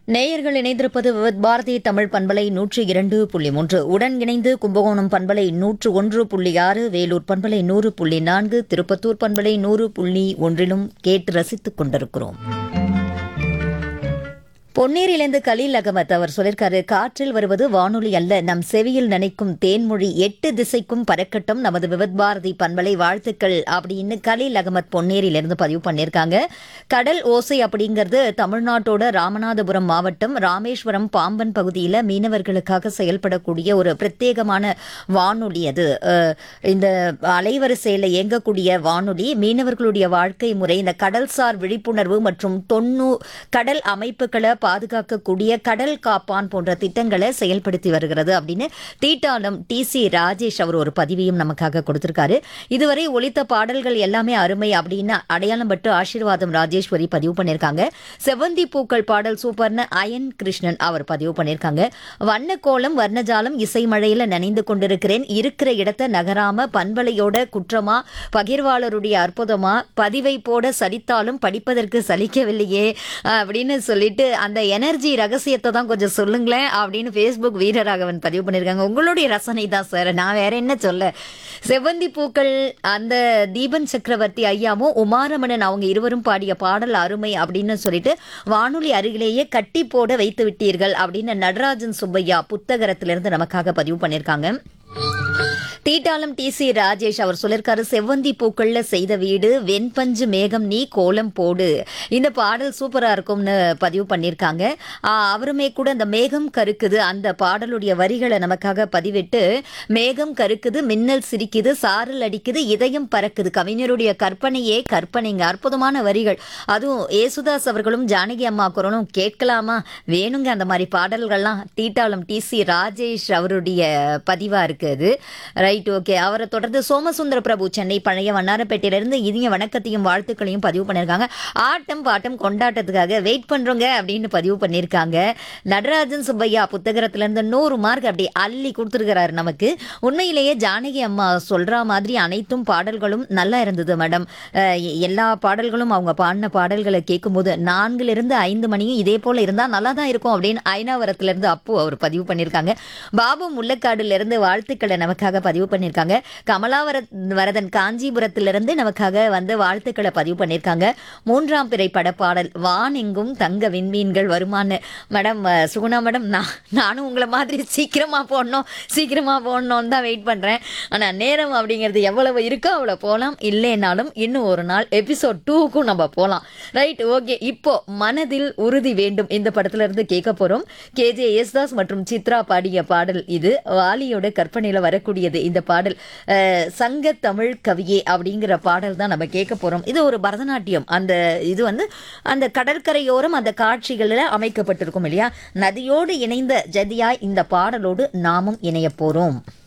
நேயர்கள் இணைந்திருப்பது விவித் பாரதி தமிழ் பண்பலை நூற்று இரண்டு புள்ளி மூன்று உடன் இணைந்து கும்பகோணம் பண்பலை நூற்று ஒன்று புள்ளி ஆறு வேலூர் பண்பலை நூறு புள்ளி நான்கு திருப்பத்தூர் பண்பலை நூறு புள்ளி ஒன்றிலும் கேட்டு ரசித்துக் கொண்டிருக்கிறோம் பொன்னேரியிலிருந்து கலீல் அகமத் அவர் சொல்லியிருக்காரு காற்றில் வருவது வானொலி அல்ல நம் செவியில் நினைக்கும் தேன்மொழி எட்டு திசைக்கும் பறக்கட்டும் நமது விவத் பாரதி பண்பலை வாழ்த்துக்கள் அப்படின்னு கலீல் அகமத் பொன்னேரியிலிருந்து பதிவு பண்ணியிருக்காங்க கடல் ஓசை அப்படிங்கிறது தமிழ்நாட்டோட ராமநாதபுரம் மாவட்டம் ராமேஸ்வரம் பாம்பன் பகுதியில் மீனவர்களுக்காக செயல்படக்கூடிய ஒரு பிரத்யேகமான வானொலி அது அஹ், இந்த அலைவரிசையில் இயங்கக்கூடிய வானொலி மீனவர்களுடைய வாழ்க்கை முறை இந்த கடல்சார் விழிப்புணர்வு மற்றும் தொண்ணூ கடல் அமைப்புகளை பாதுகாக்கக்கூடிய கடல் காப்பான் போன்ற திட்டங்களை செயல்படுத்தி வருகிறது அப்படின்னு தீட்டாளம் டி சி ராஜேஷ் அவர் ஒரு பதிவையும் நமக்காக கொடுத்திருக்காரு இதுவரை ஒலித்த பாடல்கள் எல்லாமே அருமை அப்படின்னு அடையாளம் பட்டு ஆசீர்வாதம் ராஜேஸ்வரி பதிவு பண்ணியிருக்காங்க செவ்வந்தி பூக்கள் பாடல் சூப்பர்னு அயன் கிருஷ்ணன் அவர் பதிவு பண்ணியிருக்காங்க வண்ண கோலம் வர்ணஜாலம் இசை மழையில நனைந்து கொண்டிருக்கிறேன் இருக்கிற இடத்த நகராம பண்பலையோட குற்றமா பகிர்வாளருடைய அற்புதமா பதிவை போட சலித்தாலும் படிப்பதற்கு சலிக்கவில்லையே அப்படின்னு சொல்லிட்டு அந்த எனர்ஜி ரகசியத்தை தான் கொஞ்சம் சொல்லுங்களேன் அப்படின்னு ஃபேஸ்புக் வீரராகவன் பதிவு பண்ணியிருக்காங்க உங்களுடைய ரசனை தான் சார் நான் வேற என்ன சொல்ல செவ்வந்தி பூக்கள் அந்த தீபன் சக்கரவர்த்தி ஐயாவும் உமாரமணன் அவங்க இருவரும் பாடிய பாடல் அருமை அப்படின்னு சொல்லிட்டு வானொலி அருகிலேயே கட்டி போட வைத்து விட்டீர்கள் அப்படின்னு நடராஜன் சுப்பையா புத்தகரத்திலிருந்து நமக்காக பதிவு பண்ணியிருக்காங்க தீட்டாளம் டி சி ராஜேஷ் அவர் சொல்லியிருக்காரு செவ்வந்தி பூக்கள்ல செய்த வீடு வெண்பஞ்சு மேகம் நீ கோலம் போடு இந்த பாடல் சூப்பரா இருக்கும்னு பதிவு பண்ணியிருக்காங்க ஆ, அவருமே கூட அந்த மேகம் கருக்குது அந்த பாடலுடைய வரிகளை நமக்காக பதிவிட்டு மேகம் கருக்குது மின்னல் சிரிக்குது சாரல் அடிக்குது இதயம் பறக்குது கவிஞருடைய கற்பனையே கற்பனைங்க அற்புதமான வரிகள் அதுவும் ஏசுதாஸ் அவர்களும் ஜானகி அம்மா குரலும் கேட்கலாமா வேணுங்க அந்த மாதிரி பாடல்கள்லாம் தீட்டாளம் டி சி ராஜேஷ் அவருடைய பதிவா இருக்கு அது ரைட் ஓகே அவரை தொடர்ந்து சோமசுந்தர பிரபு சென்னை பழைய வண்ணாரப்பேட்டையிலிருந்து இனிய வணக்கத்தையும் வாழ்த்துக்களையும் பதிவு பண்ணியிருக்காங்க ஆட்டம் பாட்டம் கொண்டாட்டத்துக்காக வெயிட் பண்றோங்க அப்படின்னு பதிவு பண்ணியிருக்காங்க நடராஜன் சுப்பையா புத்தகத்திலிருந்து நூறு மார்க் அப்படி அள்ளி கொடுத்துருக்கிறாரு நமக்கு உண்மையிலேயே ஜானகி அம்மா சொல்ற மாதிரி அனைத்தும் பாடல்களும் நல்லா இருந்தது மேடம் அஹ் எ- எல்லா பாடல்களும் அவங்க பாடின பாடல்களை கேட்கும்போது நான்குல இருந்து ஐந்து மணியும் இதே போல இருந்தா நல்லா தான் இருக்கும் அப்படின்னு ஐநாவரத்துல இருந்து அப்பு அவர் பதிவு பண்ணியிருக்காங்க பாபு முள்ளக்காடுல இருந்து வாழ்த்துக்களை நமக்காக பதிவு பண்ணியிருக்காங்க கமலாவர வரதன் காஞ்சிபுரத்திலிருந்து நமக்காக வந்து வாழ்த்துக்களை பதிவு பண்ணியிருக்காங்க மூன்றாம் பிறை படப்பாடல் வான் எங்கும் தங்க விண்மீன்கள் வருமான்னு மேடம் அஹ், சுகுணா மேடம் நான் நானும் உங்களை மாதிரி சீக்கிரமா போடணும் சீக்கிரமா போடணும்னு தான் வெயிட் பண்றேன் ஆனா நேரம் அப்படிங்கிறது எவ்வளவு இருக்கோ அவ்வளோ போகலாம் இல்லைனாலும் இன்னும் ஒரு நாள் எபிசோட் டூக்கும் நம்ம போகலாம் ரைட் ஓகே இப்போ மனதில் உறுதி வேண்டும் இந்த படத்துல இருந்து கேட்க போறோம் கேஜே யேசுதாஸ் மற்றும் சித்ரா பாடிய பாடல் இது வாலியோட கற்பனையில வரக்கூடியது இந்த பாடல் அஹ், சங்க தமிழ் கவியே அப்படிங்கிற பாடல் தான் நம்ம கேட்க போறோம் இது ஒரு பரதநாட்டியம் அந்த இது வந்து அந்த கடற்கரையோரம் அந்த காட்சிகளில் அமைக்கப்பட்டிருக்கும் இல்லையா நதியோடு இணைந்த ஜதியாய் இந்த பாடலோடு நாமும் இணைய போறோம்